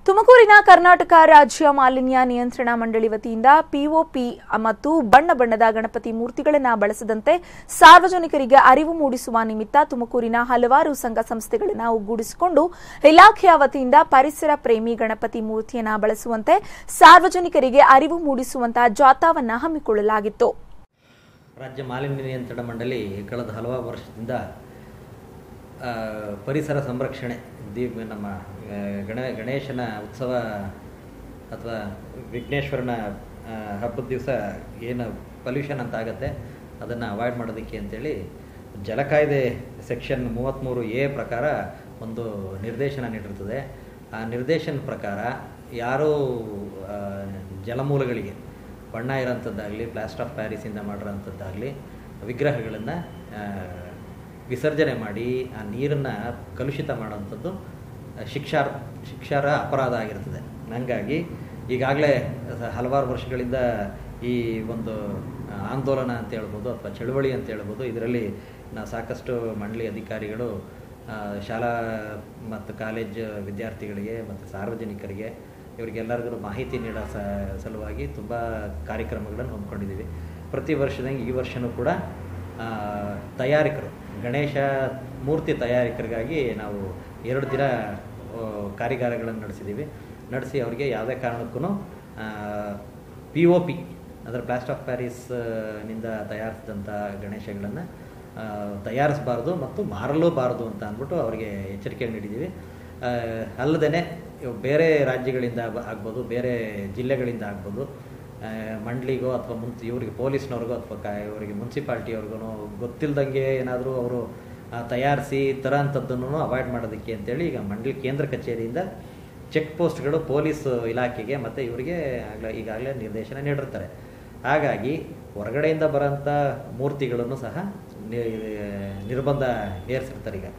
ತುಮಕೂರಿನ ಕರ್ನಾಟಕ ರಾಜ್ಯ ಮಾಲಿನ್ಯ ನಿಯಂತ್ರಣ ಮಂಡಳಿ ವತಿಯಿಂದ ಪಿಒಪಿ ಮತ್ತು ಬಣ್ಣ ಬಣ್ಣದ ಗಣಪತಿ ಮೂರ್ತಿಗಳನ್ನು ಬಳಸದಂತೆ ಸಾರ್ವಜನಿಕರಿಗೆ ಅರಿವು ಮೂಡಿಸುವ ನಿಮಿತ್ತ ತುಮಕೂರಿನ ಹಲವಾರು ಸಂಘ ಸಂಸ್ಥೆಗಳನ್ನು ಒಗ್ಗೂಡಿಸಿಕೊಂಡು ಇಲಾಖೆಯ ವತಿಯಿಂದ ಪರಿಸರ ಪ್ರೇಮಿ ಗಣಪತಿ ಮೂರ್ತಿಯನ್ನು ಬಳಸುವಂತೆ ಸಾರ್ವಜನಿಕರಿಗೆ ಅರಿವು ಮೂಡಿಸುವಂತಹ ಜಾಥಾವನ್ನು ಹಮ್ಮಿಕೊಳ್ಳಲಾಗಿತ್ತು ರಾಜ್ಯ ಮಾಲಿನ್ಯ ನಿಯಂತ್ರಣ ಮಂಡಳಿ ಕಳೆದ ಹಲವಾರು ವರ್ಷದಿಂದ ಆ, ಪರಿಸರ ಸಂರಕ್ಷಣೆ ದೀಪ ನಮ್ಮ ಆ, ಗಣ ಗಣೇಶನ ಉತ್ಸವ ಅಥವಾ ವಿಘ್ನೇಶ್ವರನ ಆ, ಹಬ್ಬದ ದಿವಸ ಏನು ಪೊಲ್ಯೂಷನ್ ಅಂತ ಆಗುತ್ತೆ ಅದನ್ನು ಅವಾಯ್ಡ್ ಮಾಡೋದಕ್ಕೆ ಅಂತೇಳಿ ಜಲಕಾಯ್ದೆ ಸೆಕ್ಷನ್ ಮೂವತ್ತ್ಮೂರು ಎ ಪ್ರಕಾರ ಒಂದು ನಿರ್ದೇಶನ ನೀಡಿರ್ತದೆ ಆ ನಿರ್ದೇಶನ ಪ್ರಕಾರ ಯಾರೂ ಆ, ಜಲಮೂಲಗಳಿಗೆ ಬಣ್ಣ ಇರೋಂಥದ್ದಾಗಲಿ ಪ್ಲಾಸ್ಟರ್ ಆಫ್ ಪ್ಯಾರಿಸಿಂದ ಮಾಡಿರೋಂಥದ್ದಾಗಲಿ ವಿಗ್ರಹಗಳನ್ನು ವಿಸರ್ಜನೆ ಮಾಡಿ ಆ ನೀರನ್ನು ಕಲುಷಿತ ಮಾಡೋವಂಥದ್ದು ಶಿಕ್ಷಾರ್ ಶಿಕ್ಷಾರ್ಹ ಅಪರಾಧ ಆಗಿರ್ತದೆ ಹಂಗಾಗಿ ಈಗಾಗಲೇ ಹಲವಾರು ವರ್ಷಗಳಿಂದ ಈ ಒಂದು ಆಂದೋಲನ ಅಂತ ಹೇಳ್ಬೋದು ಅಥವಾ ಚಳುವಳಿ ಅಂತ ಹೇಳ್ಬೋದು ಇದರಲ್ಲಿ ನಾವು ಸಾಕಷ್ಟು ಮಂಡಳಿ ಅಧಿಕಾರಿಗಳು ಆ, ಶಾಲಾ ಮತ್ತು ಕಾಲೇಜ್ ವಿದ್ಯಾರ್ಥಿಗಳಿಗೆ ಮತ್ತು ಸಾರ್ವಜನಿಕರಿಗೆ ಇವರಿಗೆಲ್ಲರಿಗೂ ಮಾಹಿತಿ ನೀಡೋ ಸ ಸಲುವಾಗಿ ತುಂಬ ಕಾರ್ಯಕ್ರಮಗಳನ್ನು ಹಮ್ಮಿಕೊಂಡಿದ್ದೀವಿ ಪ್ರತಿ ವರ್ಷದಂಗೆ ಈ ವರ್ಷವೂ ಕೂಡ ಆ, ತಯಾರಿಕರು ಗಣೇಶ ಮೂರ್ತಿ ತಯಾರಿಕರಿಗಾಗಿ ನಾವು ಎರಡು ದಿನ ಆ, ಕಾರ್ಯಾಗಾರಗಳನ್ನು ನಡೆಸಿದ್ದೀವಿ ನಡೆಸಿ ಅವರಿಗೆ ಯಾವುದೇ ಕಾರಣಕ್ಕೂ ಪಿ ಒ ಪಿ ಅಂದರೆ ಪ್ಲಾಸ್ಟರ್ ಆಫ್ ಪ್ಯಾರಿಸ್ ನಿಂದ ತಯಾರಿಸಿದಂಥ ಗಣೇಶಗಳನ್ನು ತಯಾರಿಸಬಾರ್ದು ಮತ್ತು ಮಾರಲೂಬಾರದು ಅಂತ ಅಂದ್ಬಿಟ್ಟು ಅವರಿಗೆ ಎಚ್ಚರಿಕೆ ನೀಡಿದ್ದೀವಿ ಅಲ್ಲದೆ ಬೇರೆ ರಾಜ್ಯಗಳಿಂದ ಆಗ್- ಆಗ್ಬೋದು ಬೇರೆ ಜಿಲ್ಲೆಗಳಿಂದ ಆಗ್ಬೋದು ಆ, ಮಂಡ್ಲಿಗೋ ಅಥವಾ ಮುನ್ ಇವರಿಗೆ ಪೊಲೀಸ್ನವ್ರಿಗೋ ಅಥವಾ ಕ ಇವರಿಗೆ ಮುನ್ಸಿಪಾಲ್ಟಿಯವ್ರಿಗೂ ಗೊತ್ತಿಲ್ಲದಂಗೆ ಏನಾದರೂ ಅವರು ತಯಾರಿಸಿ ತರೋಂಥದ್ದನ್ನು ಅವಾಯ್ಡ್ ಮಾಡೋದಕ್ಕೆ ಅಂತೇಳಿ ಈಗ ಮಂಡಳಿ ಕೇಂದ್ರ ಕಚೇರಿಯಿಂದ ಚೆಕ್ ಪೋಸ್ಟ್ಗಳು ಪೊಲೀಸ್ ಇಲಾಖೆಗೆ ಮತ್ತು ಇವರಿಗೆ ಆಗಲೇ ಈಗಾಗಲೇ ನಿರ್ದೇಶನ ನೀಡಿರ್ತಾರೆ ಹಾಗಾಗಿ ಹೊರಗಡೆಯಿಂದ ಬರೋಂಥ ಮೂರ್ತಿಗಳನ್ನು ಸಹ ನಿ- ನಿರ್ಬಂಧ ಹೇರಿಸಿರ್ತಾರೆ ಈಗ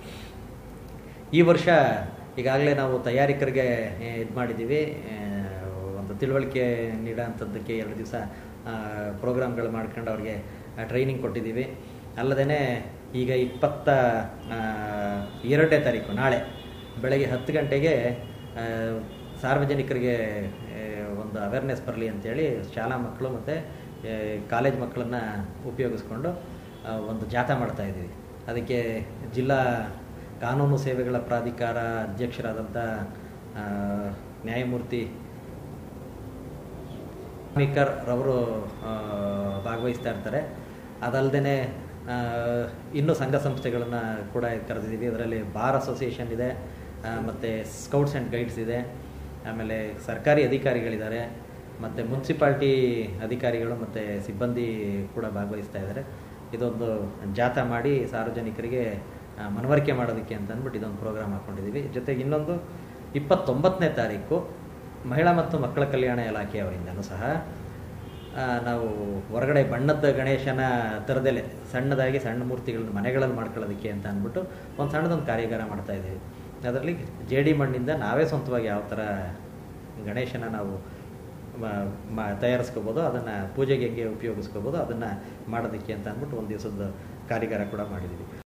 ಈ ವರ್ಷ ಈಗಾಗಲೇ ನಾವು ತಯಾರಿಕರಿಗೆ ಇದು ಮಾಡಿದ್ದೀವಿ ಆ, ಒಂದು ತಿಳುವಳಿಕೆ ನೀಡೋಂಥದ್ದಕ್ಕೆ ಎರಡು ದಿವಸ ಪ್ರೋಗ್ರಾಮ್ಗಳು ಮಾಡ್ಕೊಂಡು ಅವ್ರಿಗೆ ಟ್ರೈನಿಂಗ್ ಕೊಟ್ಟಿದ್ದೀವಿ ಅಲ್ಲದೇ ಈಗ ಇಪ್ಪತ್ತ ಆ, ಎರಡನೇ ತಾರೀಕು ನಾಳೆ ಬೆಳಗ್ಗೆ ಹತ್ತು ಗಂಟೆಗೆ ಆ, ಸಾರ್ವಜನಿಕರಿಗೆ ಆ, ಒಂದು ಅವೇರ್ನೆಸ್ ಬರಲಿ ಅಂತೇಳಿ ಶಾಲಾ ಮಕ್ಕಳು ಮತ್ತು ಕಾಲೇಜ್ ಮಕ್ಕಳನ್ನು ಉಪಯೋಗಿಸ್ಕೊಂಡು ಆ, ಒಂದು ಜಾಥಾ ಮಾಡ್ತಾ ಇದ್ದೀವಿ ಅದಕ್ಕೆ ಜಿಲ್ಲಾ ಕಾನೂನು ಸೇವೆಗಳ ಪ್ರಾಧಿಕಾರ ಅಧ್ಯಕ್ಷರಾದಂಥ ಆ, ನ್ಯಾಯಮೂರ್ತಿ ಸ್ಪೀಕರ್ ರವರು ಆ, ಭಾಗವಹಿಸ್ತಾ ಇರ್ತಾರೆ ಅದಲ್ಲದೆ ಇನ್ನೂ ಸಂಘ ಸಂಸ್ಥೆಗಳನ್ನು ಕೂಡ ಕರೆದಿದ್ದೀವಿ ಅದರಲ್ಲಿ ಬಾರ್ ಅಸೋಸಿಯೇಷನ್ ಇದೆ ಮತ್ತು ಸ್ಕೌಟ್ಸ್ ಆ್ಯಂಡ್ ಗೈಡ್ಸ್ ಇದೆ ಆಮೇಲೆ ಸರ್ಕಾರಿ ಅಧಿಕಾರಿಗಳಿದ್ದಾರೆ ಮತ್ತು ಮುನ್ಸಿಪಾಲ್ಟಿ ಅಧಿಕಾರಿಗಳು ಮತ್ತು ಸಿಬ್ಬಂದಿ ಕೂಡ ಭಾಗವಹಿಸ್ತಾ ಇದ್ದಾರೆ ಇದೊಂದು ಜಾಥಾ ಮಾಡಿ ಸಾರ್ವಜನಿಕರಿಗೆ ಆ, ಮನವರಿಕೆ ಮಾಡೋದಕ್ಕೆ ಅಂತ ಅಂದ್ಬಿಟ್ಟು ಇದೊಂದು ಪ್ರೋಗ್ರಾಮ್ ಹಾಕ್ಕೊಂಡಿದ್ದೀವಿ ಜೊತೆಗೆ ಇನ್ನೊಂದು ಇಪ್ಪತ್ತೊಂಬತ್ತನೇ ತಾರೀಕು ಮಹಿಳಾ ಮತ್ತು ಮಕ್ಕಳ ಕಲ್ಯಾಣ ಇಲಾಖೆಯವರಿಂದನೂ ಸಹ ಆ, ನಾವು ಹೊರಗಡೆ ಬಣ್ಣದ ಗಣೇಶನ ಥರದಲ್ಲೇ ಸಣ್ಣದಾಗಿ ಸಣ್ಣ ಮೂರ್ತಿಗಳನ್ನ ಮನೆಗಳಲ್ಲಿ ಮಾಡ್ಕೊಳ್ಳೋದಕ್ಕೆ ಅಂತ ಅಂದ್ಬಿಟ್ಟು ಒಂದು ಸಣ್ಣದೊಂದು ಕಾರ್ಯಾಗಾರ ಮಾಡ್ತಾ ಇದ್ದೀವಿ ಅದರಲ್ಲಿ ಜೇಡಿ ಮಣ್ಣಿಂದ ನಾವೇ ಸ್ವಂತವಾಗಿ ಯಾವ ಥರ ಗಣೇಶನ ನಾವು ಮ- ಮ ತಯಾರಿಸ್ಕೋಬೋದು ಅದನ್ನು ಪೂಜೆಗೆ ಹೆಂಗೆ ಉಪಯೋಗಿಸ್ಕೋಬೋದು ಅದನ್ನು ಮಾಡೋದಕ್ಕೆ ಅಂತ ಅಂದ್ಬಿಟ್ಟು ಒಂದು ದಿವಸದ ಕಾರ್ಯಾಗಾರ ಕೂಡ ಮಾಡಿದ್ದೀವಿ